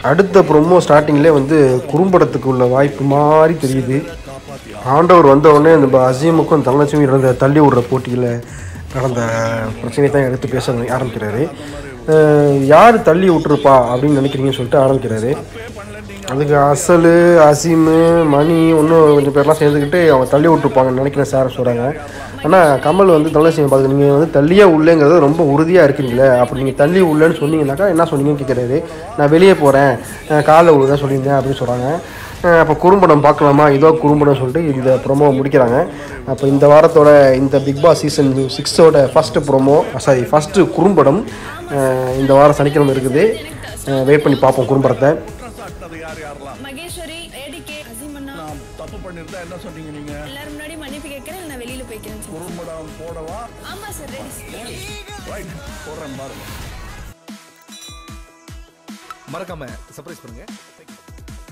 அடுத்த ப்ரொமோ ஸ்டார்டிங்லேயே வந்து குறும்படத்துக்கு உள்ள வாய்ப்பு மாதிரி தெரியுது ஆண்டவர் வந்த உடனே இந்த அசீமுக்கும் தங்கலட்சுமி நடந்த தள்ளி விடுற போட்டியில் நடந்த பிரச்சனையை தான் எடுத்து பேச ஆரம்பிக்கிறாரு அஹ் யார் தள்ளி விட்டுருப்பா அப்படின்னு நினைக்கிறீங்கன்னு சொல்லிட்டு ஆரம்பிக்கிறாரு அதுக்கு அசலு அசீமு மணி இன்னும் கொஞ்சம் பேர்லாம் சேர்ந்துக்கிட்டு அவங்க தள்ளி விட்டுருப்பாங்கன்னு நினைக்கிறேன் சார் சொல்கிறாங்க ஆனால் கமல் வந்து தனலட்சுமி பார்த்து நீங்கள் வந்து தள்ளியே உள்ளேங்கிறது ரொம்ப உறுதியாக இருக்கீங்களே அப்படி நீங்கள் தள்ளி உள்ளேன்னு சொன்னீங்கன்னாக்கா என்ன சொன்னீங்கன்னு கேட்குறாரு நான் வெளியே போகிறேன் காலைல விழுதான் சொல்லியிருந்தேன் அப்படின்னு சொல்கிறாங்க அப்போ குறும்படம் பார்க்கலாமா இதோ குறும்படம் சொல்லிட்டு இந்த ப்ரோமோ முடிக்கிறாங்க அப்போ இந்த வாரத்தோட இந்த பிக் பாஸ் சீசன் சிக்ஸோட ஃபஸ்ட்டு ப்ரோமோ சாரி ஃபஸ்ட்டு குறும்படம் அஹ் இந்த வாரம் சனிக்கிழமை இருக்குது வெயிட் பண்ணி பார்ப்போம் குறும்படத்தை சாப்பிட்டது யார் யாரெல்லாம் மகேஸ்வரி ஏடிகே அசீமண்ணா நான் தப்பு பண்ணிருந்தா என்ன சொன்னீங்க நீங்க எல்லாரும் முன்னாடி மன்னிப்பு கேட்கறேன் நான் வெளியில போய்க்கிறேன் சார் குறும்படம் போடவா ஆமா சார் ரெடி ரைட் போடுறேன் பாருங்க மறக்காம சர்ப்ரைஸ் பண்ணுங்க